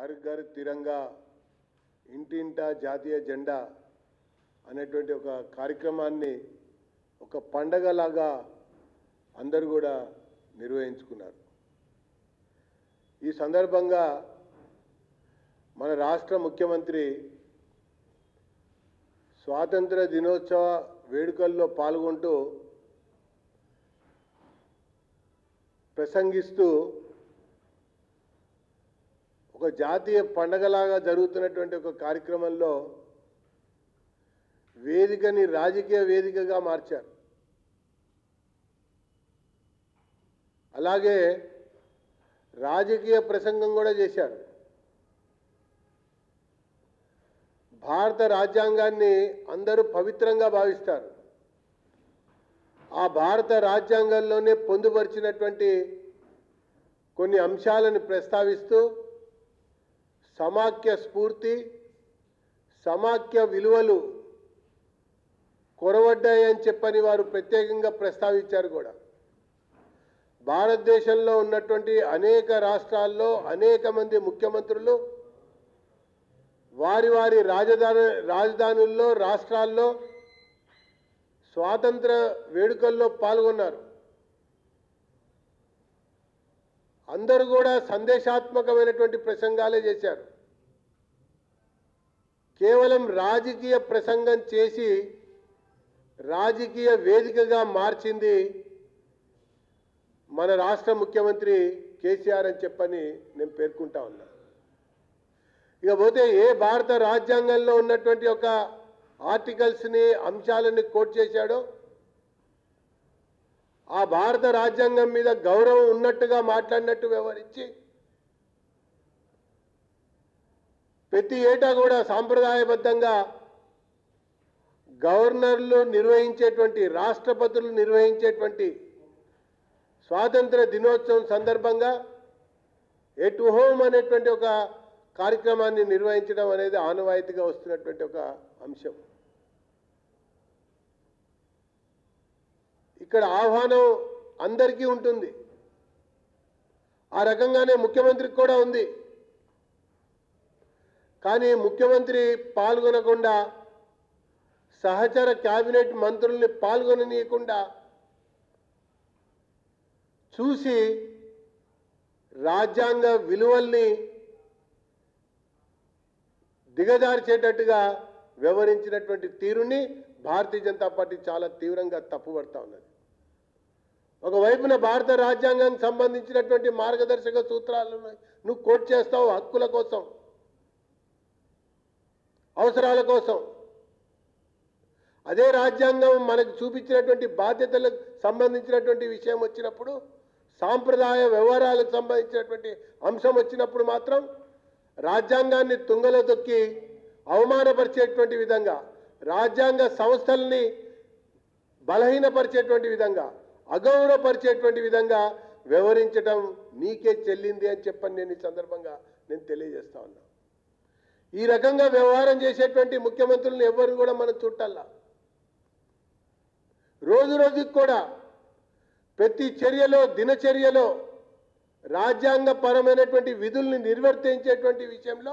her Ghar తిరంగా ఇంటింటా జాతీయ జెండా అనేటువంటి ఒక కార్యక్రమాన్ని ఒక పండగలాగా అందరూ కూడా నిర్వహించుకున్నారు ఈ సందర్భంగా మన రాష్ట్ర ముఖ్యమంత్రి స్వాతంత్ర దినోత్సవ వేడుకల్లో పాల్గొంటూ ప్రసంగిస్తూ ఒక జాతీయ పండగలాగా జరుగుతున్నటువంటి ఒక కార్యక్రమంలో వేదికని రాజకీయ వేదికగా మార్చారు అలాగే రాజకీయ ప్రసంగం కూడా చేశారు భారత రాజ్యాంగాన్ని అందరూ పవిత్రంగా భావిస్తారు ఆ భారత రాజ్యాంగంలోనే పొందుపరిచినటువంటి కొన్ని అంశాలను ప్రస్తావిస్తూ సమాఖ్య స్ఫూర్తి సమాఖ్య విలువలు కొరవడ్డాయని చెప్పని వారు ప్రత్యేకంగా ప్రస్తావించారు కూడా భారతదేశంలో ఉన్నటువంటి అనేక రాష్ట్రాల్లో అనేక మంది ముఖ్యమంత్రులు వారి వారి రాజధాని రాజధానుల్లో రాష్ట్రాల్లో స్వాతంత్ర వేడుకల్లో పాల్గొన్నారు అందరూ కూడా సందేశాత్మకమైనటువంటి ప్రసంగాలే చేశారు కేవలం రాజకీయ ప్రసంగం చేసి రాజకీయ వేదికగా మార్చింది మన రాష్ట్ర ముఖ్యమంత్రి కేసీఆర్ అని చెప్పని నేను పేర్కొంటా ఉన్నా ఇక పోతే ఏ భారత రాజ్యాంగంలో ఉన్నటువంటి ఒక ఆర్టికల్స్ని అంశాలని కోట్ చేశాడో ఆ భారత రాజ్యాంగం మీద గౌరవం ఉన్నట్టుగా మాట్లాడినట్టు వ్యవహరించి ప్రతి ఏటా కూడా సాంప్రదాయబద్ధంగా గవర్నర్లు నిర్వహించేటువంటి రాష్ట్రపతులు నిర్వహించేటువంటి స్వాతంత్ర దినోత్సవం సందర్భంగా ఎట్ హోమ్ అనేటువంటి ఒక కార్యక్రమాన్ని నిర్వహించడం అనేది ఆనవాయితీగా వస్తున్నటువంటి ఒక అంశం ఇక్కడ ఆహ్వానం అందరికీ ఉంటుంది ఆ రకంగానే ముఖ్యమంత్రికి కూడా ఉంది కానీ ముఖ్యమంత్రి పాల్గొనకుండా సహచర కేబినెట్ మంత్రుల్ని పాల్గొననీయకుండా చూసి రాజ్యాంగ విలువల్ని దిగజార్చేటట్టుగా వ్యవహరించినటువంటి తీరుని భారతీయ జనతా పార్టీ చాలా తీవ్రంగా తప్పుపడతా ఉన్నది ఒకవైపున భారత రాజ్యాంగానికి సంబంధించినటువంటి మార్గదర్శక సూత్రాలను నువ్వు కోట్ చేస్తావు హక్కుల కోసం అవసరాల కోసం అదే రాజ్యాంగం మనకు చూపించినటువంటి బాధ్యతలకు సంబంధించినటువంటి విషయం వచ్చినప్పుడు సాంప్రదాయ వ్యవహారాలకు సంబంధించినటువంటి అంశం వచ్చినప్పుడు మాత్రం రాజ్యాంగాన్ని తుంగలో తొక్కి అవమానపరిచేటువంటి విధంగా రాజ్యాంగ సంస్థల్ని బలహీనపరిచేటువంటి విధంగా అగౌరవపరిచేటువంటి విధంగా వ్యవహరించడం నీకే చెల్లింది అని చెప్పని నేను ఈ సందర్భంగా నేను తెలియజేస్తా ఉన్నా ఈ రకంగా వ్యవహారం చేసేటువంటి ముఖ్యమంత్రులను ఎవరిని కూడా మనం చుట్టాలా రోజు రోజుకి కూడా ప్రతి చర్యలో దినచర్యలో రాజ్యాంగపరమైనటువంటి విధుల్ని నిర్వర్తించేటువంటి విషయంలో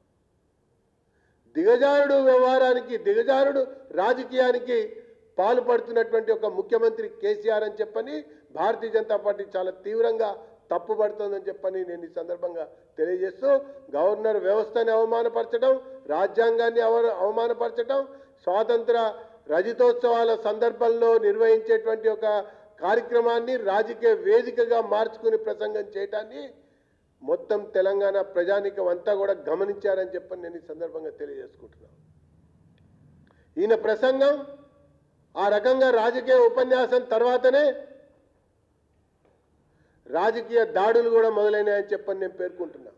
దిగజారుడు వ్యవహారానికి దిగజారుడు రాజకీయానికి పాల్పడుతున్నటువంటి ఒక ముఖ్యమంత్రి కేసీఆర్ అని చెప్పని భారతీయ జనతా పార్టీ చాలా తీవ్రంగా తప్పుపడుతోందని చెప్పని నేను ఈ సందర్భంగా తెలియజేస్తూ గవర్నర్ వ్యవస్థని అవమానపరచడం రాజ్యాంగాన్ని అవ అవమానపరచడం స్వాతంత్ర రజతోత్సవాల సందర్భంలో నిర్వహించేటువంటి ఒక కార్యక్రమాన్ని రాజకీయ వేదికగా మార్చుకుని ప్రసంగం చేయటాన్ని మొత్తం తెలంగాణ ప్రజానికం అంతా కూడా గమనించారని చెప్పని నేను ఈ సందర్భంగా తెలియజేసుకుంటున్నాను ఈయన ప్రసంగం ఆ రకంగా రాజకీయ ఉపన్యాసం తర్వాతనే రాజకీయ దాడులు కూడా మొదలైనాయని చెప్పని నేను పేర్కొంటున్నా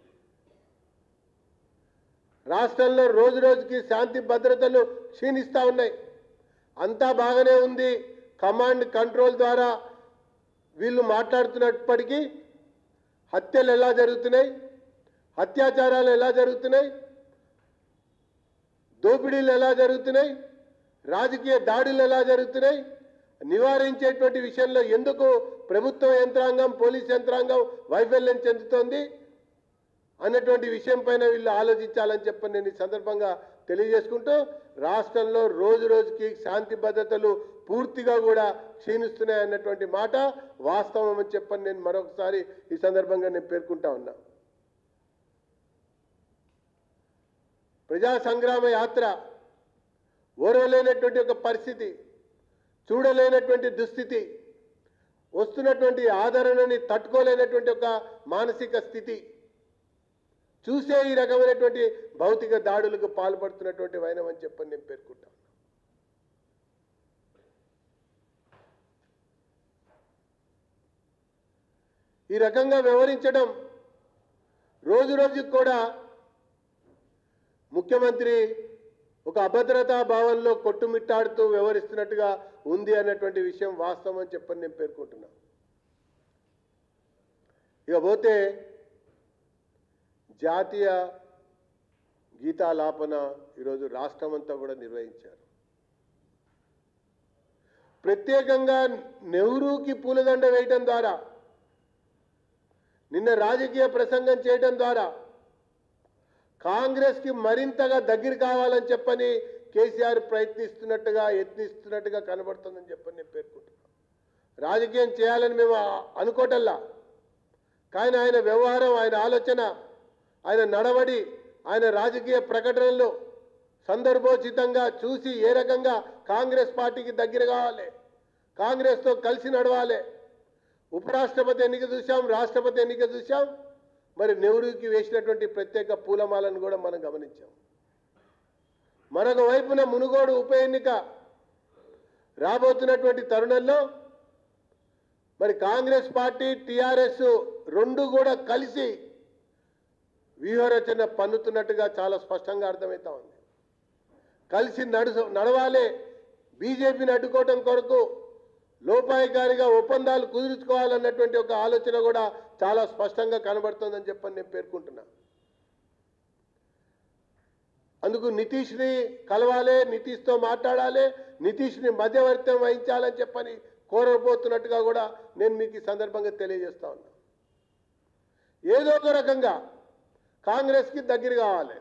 రాష్ట్రంలో రోజు రోజుకి శాంతి భద్రతలు క్షీణిస్తూ ఉన్నాయి అంతా బాగానే ఉంది కమాండ్ కంట్రోల్ ద్వారా వీళ్ళు మాట్లాడుతున్నప్పటికీ హత్యలు ఎలా జరుగుతున్నాయి అత్యాచారాలు ఎలా జరుగుతున్నాయి దోపిడీలు ఎలా జరుగుతున్నాయి రాజకీయ దాడులు ఎలా జరుగుతున్నాయి నివారించేటువంటి విషయంలో ఎందుకు ప్రభుత్వ యంత్రాంగం పోలీస్ యంత్రాంగం వైఫల్యం చెందుతోంది అన్నటువంటి విషయం పైన వీళ్ళు ఆలోచించాలని చెప్పని నేను ఈ సందర్భంగా తెలియజేసుకుంటూ రాష్ట్రంలో రోజు రోజుకి శాంతి భద్రతలు పూర్తిగా కూడా క్షీణిస్తున్నాయి అన్నటువంటి మాట వాస్తవం అని చెప్పని నేను మరొకసారి ఈ సందర్భంగా నేను పేర్కొంటా ఉన్నా ప్రజా సంగ్రామ యాత్ర ఓరవలేనటువంటి ఒక పరిస్థితి చూడలేనటువంటి దుస్థితి వస్తున్నటువంటి ఆదరణని తట్టుకోలేనటువంటి ఒక మానసిక స్థితి చూసే ఈ రకమైనటువంటి భౌతిక దాడులకు పాల్పడుతున్నటువంటి వైనం అని చెప్పని నేను పేర్కొంటాను ఈ రకంగా వ్యవహరించడం రోజు రోజుకి కూడా ముఖ్యమంత్రి ఒక అభద్రతా భావంలో కొట్టుమిట్టాడుతూ వ్యవహరిస్తున్నట్టుగా ఉంది అన్నటువంటి విషయం వాస్తవం అని చెప్పని నేను పేర్కొంటున్నా ఇక పోతే జాతీయ గీతాలాపన ఈరోజు రాష్ట్రం అంతా కూడా నిర్వహించారు ప్రత్యేకంగా నెహ్రూకి పూలదండ వేయటం ద్వారా నిన్న రాజకీయ ప్రసంగం చేయడం ద్వారా కాంగ్రెస్కి మరింతగా దగ్గర కావాలని చెప్పని కేసీఆర్ ప్రయత్నిస్తున్నట్టుగా యత్నిస్తున్నట్టుగా కనబడుతుందని చెప్పని నేను పేర్కొంటున్నాను రాజకీయం చేయాలని మేము ఆ- అనుకోవటల్లా కానీ ఆయన వ్యవహారం ఆయన ఆలోచన ఆయన నడవడి ఆయన రాజకీయ ప్రకటనలు సందర్భోచితంగా చూసి ఏ రకంగా కాంగ్రెస్ పార్టీకి దగ్గర కావాలి కాంగ్రెస్తో కలిసి నడవాలి ఉపరాష్ట్రపతి ఎన్నిక చూసాం రాష్ట్రపతి ఎన్నిక చూసాం మరి నెహ్రూకి వేసినటువంటి ప్రత్యేక పూలమాలను కూడా మనం గమనించాం మరొక వైపున మునుగోడు ఉప ఎన్నిక రాబోతున్నటువంటి తరుణంలో మరి కాంగ్రెస్ పార్టీ టిఆర్ఎస్ రెండు కూడా కలిసి వ్యూహరచన పన్నుతున్నట్టుగా చాలా స్పష్టంగా అర్థమవుతా ఉంది కలిసి నడుసు నడవాలి బీజేపీని అడ్డుకోవటం కొరకు లోపాయికారిగా ఒప్పందాలు కుదుర్చుకోవాలన్నటువంటి ఒక ఆలోచన కూడా చాలా స్పష్టంగా కనబడుతుందని చెప్పని నేను పేర్కొంటున్నా అందుకు నితీష్ని కలవాలి నితీష్తో మాట్లాడాలి నితీష్ని మధ్యవర్తం వహించాలని చెప్పని కోరబోతున్నట్టుగా కూడా నేను మీకు ఈ సందర్భంగా తెలియజేస్తా ఉన్నా ఏదో ఒక రకంగా కాంగ్రెస్కి దగ్గర కావాలి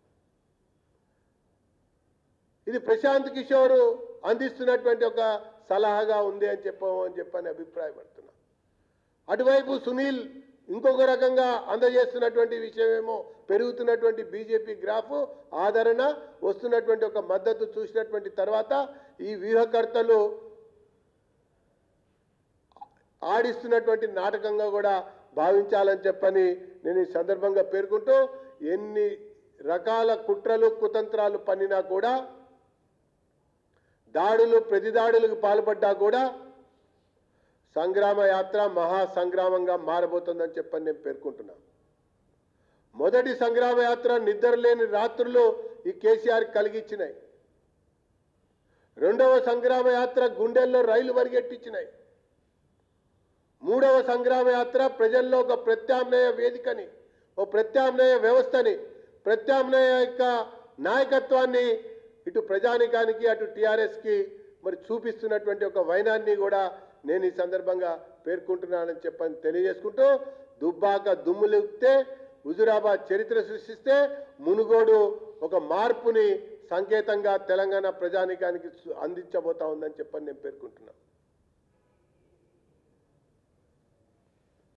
ఇది ప్రశాంత్ కిషోర్ అందిస్తున్నటువంటి ఒక సలహాగా ఉంది అని చెప్పమని చెప్పని అభిప్రాయపడుతున్నా అటువైపు సునీల్ ఇంకొక రకంగా అందజేస్తున్నటువంటి విషయమేమో పెరుగుతున్నటువంటి బీజేపీ గ్రాఫ్ ఆదరణ వస్తున్నటువంటి ఒక మద్దతు చూసినటువంటి తర్వాత ఈ వ్యూహకర్తలు ఆడిస్తున్నటువంటి నాటకంగా కూడా భావించాలని చెప్పని నేను ఈ సందర్భంగా పేర్కొంటూ ఎన్ని రకాల కుట్రలు కుతంత్రాలు పన్నినా కూడా దాడులు ప్రతిదాడులకు పాల్పడ్డా కూడా సంగ్రామ యాత్ర మహా సంగ్రామంగా మారబోతుందని చెప్పని నేను పేర్కొంటున్నా మొదటి సంగ్రామ యాత్ర నిద్రలేని రాత్రులు ఈ కేసీఆర్ కలిగించినాయి రెండవ సంగ్రామ యాత్ర గుండెల్లో రైలు పరిగెట్టించినాయి మూడవ సంగ్రామ యాత్ర ప్రజల్లో ఒక ప్రత్యామ్నాయ వేదికని ఓ ప్రత్యామ్నాయ వ్యవస్థని ప్రత్యామ్నాయ యొక్క నాయకత్వాన్ని ఇటు ప్రజానికానికి అటు టీఆర్ఎస్కి మరి చూపిస్తున్నటువంటి ఒక వైనాన్ని కూడా నేను ఈ సందర్భంగా పేర్కొంటున్నానని చెప్పని తెలియజేసుకుంటూ దుబ్బాక దుమ్ములిపితే హుజురాబాద్ చరిత్ర సృష్టిస్తే మునుగోడు ఒక మార్పుని సంకేతంగా తెలంగాణ ప్రజానికానికి సు- అందించబోతా ఉందని చెప్పని నేను పేర్కొంటున్నాను